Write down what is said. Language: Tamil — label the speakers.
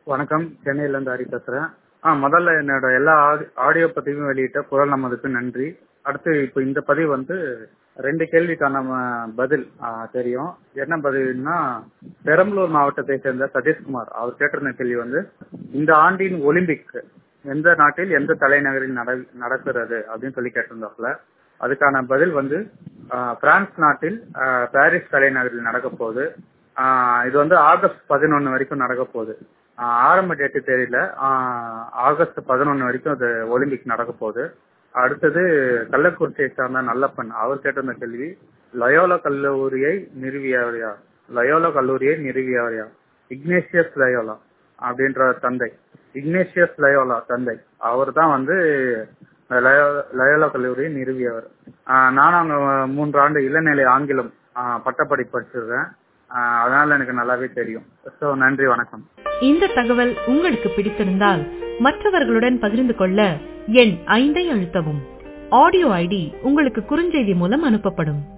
Speaker 1: வணக்கம் சென்னையில இருந்து ஹரி பேசுறேன் ஆ முதல்ல என்னோட எல்லா ஆடி- ஆடியோ பதிவும் வெளியிட்ட குரல் நமதுக்கு நன்றி அடுத்து இப்போ இந்த பதிவு வந்து ரெண்டு கேள்விக்கான ம- பதில் ஆ, தெரியும் என்ன பதில்னா பெரம்பலூர் மாவட்டத்தை சேர்ந்த சதீஷ்குமார் அவர் கேட்டிருந்த கேள்வி வந்து இந்த ஆண்டின் ஒலிம்பிக் எந்த நாட்டில் எந்த தலைநகரில் நட- நடக்கிறது அப்படின்னு சொல்லி கேட்டிருந்தாப்புல அதுக்கான பதில் வந்து ஆ, பிரான்ஸ் நாட்டில் ஆ, பாரிஸ் தலைநகரில் நடக்க போகுது ஆ, இது வந்து ஆகஸ்ட் பதினொன்னு வரைக்கும் நடக்க போகுது ஆ, ஆரம்ப டேட்டு தெரியல ஆ, ஆகஸ்ட் பதினொன்னு வரைக்கும் அது ஒலிம்பிக் நடக்க போகுது அடுத்தது கள்ளக்குறிச்சியை சார்ந்த நல்லப்பன் அவர் கேட்டிருந்த கேள்வி லயோலா கல்லூரியை நிறுவியவர் யார் லயோலா கல்லூரியை நிறுவியவர் யார் இக்னேஷியஸ் லயோலா அப்படின்ற தந்தை இக்னேஷியஸ் லயோலா தந்தை அவர் தான் வந்து லயோ- லயோலா கல்லூரியை நிறுவியவர் ஆஹ் நானும் அங்க மூன்று ஆண்டு இளநிலை ஆங்கிலம் ஆஹ் பட்டப்படிப்பு படிச்சிருக்கேன் ஆஹ் அதனால எனக்கு நல்லாவே தெரியும் ஸோ நன்றி வணக்கம்
Speaker 2: இந்த தகவல் உங்களுக்கு பிடித்திருந்தால் மற்றவர்களுடன் பகிர்ந்து கொள்ள எண் ஐந்தை அழுத்தவும் ஆடியோ ஐடி உங்களுக்கு குறுஞ்செய்தி மூலம் அனுப்பப்படும்